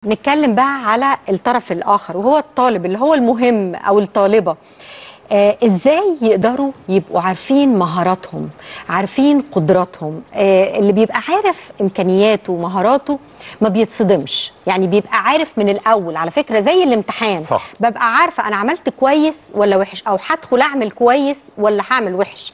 نتكلم بقى على الطرف الاخر وهو الطالب اللي هو المهم او الطالبه آه ازاي يقدروا يبقوا عارفين مهاراتهم عارفين قدراتهم آه اللي بيبقى عارف امكانياته ومهاراته ما بيتصدمش يعني بيبقى عارف من الاول على فكره زي الامتحان صح. ببقى عارفه انا عملت كويس ولا وحش او هدخل اعمل كويس ولا هعمل وحش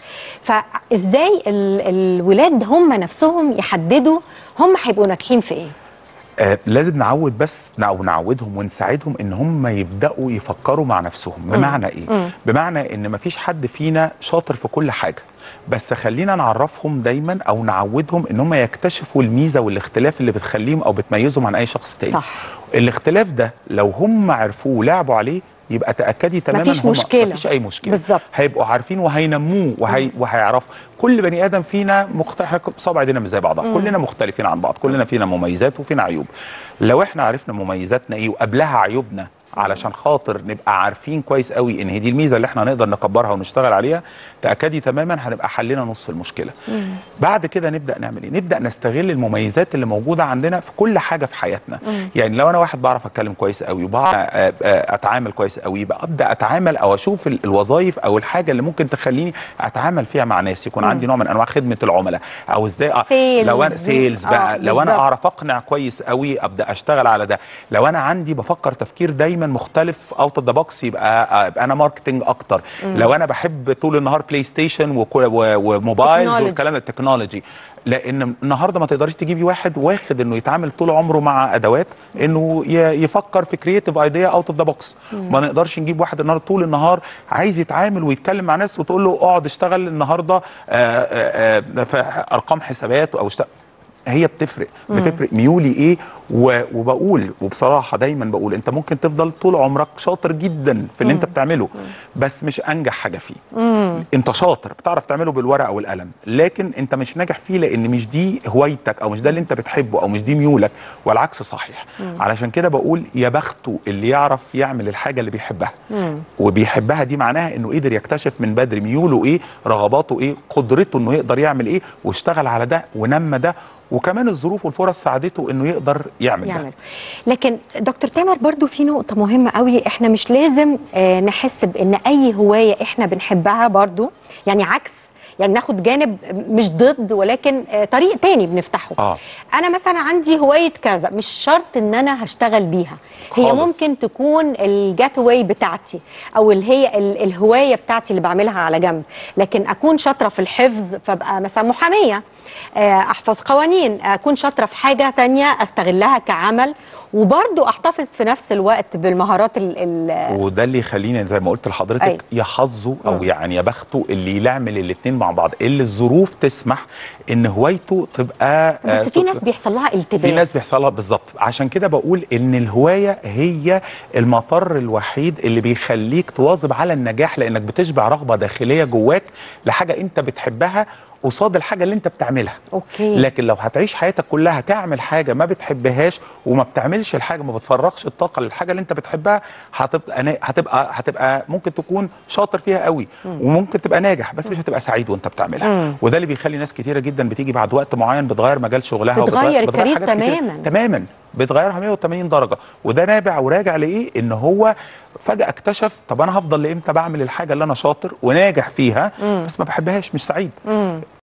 فازاي ال الولاد هم نفسهم يحددوا هم هيبقوا ناجحين في ايه آه لازم نعود بس او نعودهم ونساعدهم ان هم يبداوا يفكروا مع نفسهم بمعنى ايه بمعنى ان مفيش حد فينا شاطر في كل حاجه بس خلينا نعرفهم دايما او نعودهم ان هم يكتشفوا الميزه والاختلاف اللي بتخليهم او بتميزهم عن اي شخص تاني صح. الاختلاف ده لو هم عرفوه ولعبوا عليه يبقى تاكدي تماما مفيش هم- مشكلة. مفيش اي مشكله بالظبط. هيبقوا عارفين وهينموه وهي وهيعرفوا كل بني ادم فينا مختلف صابع ايدينا مش زي بعضها كلنا مختلفين عن بعض كلنا فينا مميزات وفينا عيوب لو احنا عرفنا مميزاتنا ايه وقبلها عيوبنا علشان خاطر نبقى عارفين كويس قوي ان هي دي الميزه اللي احنا نقدر نكبرها ونشتغل عليها تاكدي تماما هنبقى حلينا نص المشكله بعد كده نبدا نعمل ايه نبدا نستغل المميزات اللي موجوده عندنا في كل حاجه في حياتنا يعني لو انا واحد بعرف اتكلم كويس قوي وبعرف آه، آه، اتعامل كويس قوي يبقى ابدا اتعامل او اشوف ال- الوظائف او الحاجه اللي ممكن تخليني اتعامل فيها مع ناس يكون عندي نوع من انواع خدمه العملاء او ازاي أ- Sales. لو انا سيلز بقى آه، لو انا بالظبط. اعرف اقنع كويس قوي ابدا اشتغل على ده لو انا عندي بفكر تفكير دايما مختلف اوت اوف ذا بوكس يبقى يبقى انا ماركتنج اكتر لو انا بحب طول النهار بلاي ستيشن وكو- و- وموبايلز Technology. والكلام ده التكنولوجي لان النهارده ما تقدريش تجيبي واحد واخد انه يتعامل طول عمره مع ادوات انه ي- يفكر في كرييتيف ايديا اوت اوف ذا بوكس ما نقدرش نجيب واحد النهارده طول النهار عايز يتعامل ويتكلم مع ناس وتقول له اقعد اشتغل النهارده آه، آه، آه، في ارقام حسابات او اشتغل هي بتفرق بتفرق ميولي ايه و- وبقول وبصراحه دايما بقول انت ممكن تفضل طول عمرك شاطر جدا في اللي انت بتعمله بس مش انجح حاجه فيه انت شاطر بتعرف تعمله بالورقه والقلم لكن انت مش ناجح فيه لان مش دي هوايتك او مش ده اللي انت بتحبه او مش دي ميولك والعكس صحيح علشان كده بقول يا بخته اللي يعرف يعمل الحاجه اللي بيحبها وبيحبها دي معناها انه قدر يكتشف من بدري ميوله ايه رغباته ايه قدرته انه يقدر يعمل ايه واشتغل على ده ونمى ده وكمان الظروف والفرص ساعدته انه يقدر يعمل, ده يعمل لكن دكتور تامر برضو في نقطة مهمة قوي احنا مش لازم آه نحس بان اي هواية احنا بنحبها برضو يعني عكس يعني ناخد جانب مش ضد ولكن آه طريق تاني بنفتحه آه. انا مثلا عندي هواية كذا مش شرط ان انا هشتغل بيها هي خالص. ممكن تكون الجات واي بتاعتي او اللي هي ال- الهواية بتاعتي اللي بعملها على جنب لكن اكون شاطرة في الحفظ فابقى مثلا محامية آه، احفظ قوانين اكون شاطره في حاجه تانية استغلها كعمل وبرضو احتفظ في نفس الوقت بالمهارات ال ال وده اللي يخليني زي ما قلت لحضرتك أيوة. يا حظه او مم. يعني يا بخته اللي يعمل الاثنين مع بعض اللي الظروف تسمح ان هوايته تبقى بس آه، في تبقى- ناس بيحصل لها التباس في ناس بيحصل لها بالظبط عشان كده بقول ان الهوايه هي المفر الوحيد اللي بيخليك تواظب على النجاح لانك بتشبع رغبه داخليه جواك لحاجه انت بتحبها قصاد الحاجه اللي انت بتعملها أوكي. لكن لو هتعيش حياتك كلها تعمل حاجه ما بتحبهاش وما بتعملش الحاجه ما بتفرغش الطاقه للحاجه اللي انت بتحبها هتبقى نا- هتبقى هتبقى ممكن تكون شاطر فيها قوي وممكن تبقى ناجح بس مش هتبقى سعيد وانت بتعملها وده اللي بيخلي ناس كتيره جدا بتيجي بعد وقت معين بتغير مجال شغلها بتغير وبتغير- الكارير حاجات كتيرة. تماماً. تماما بتغيرها 180 درجه وده نابع وراجع لايه ان هو فجاه اكتشف طب انا هفضل لامتى بعمل الحاجه اللي انا شاطر وناجح فيها بس ما بحبهاش مش سعيد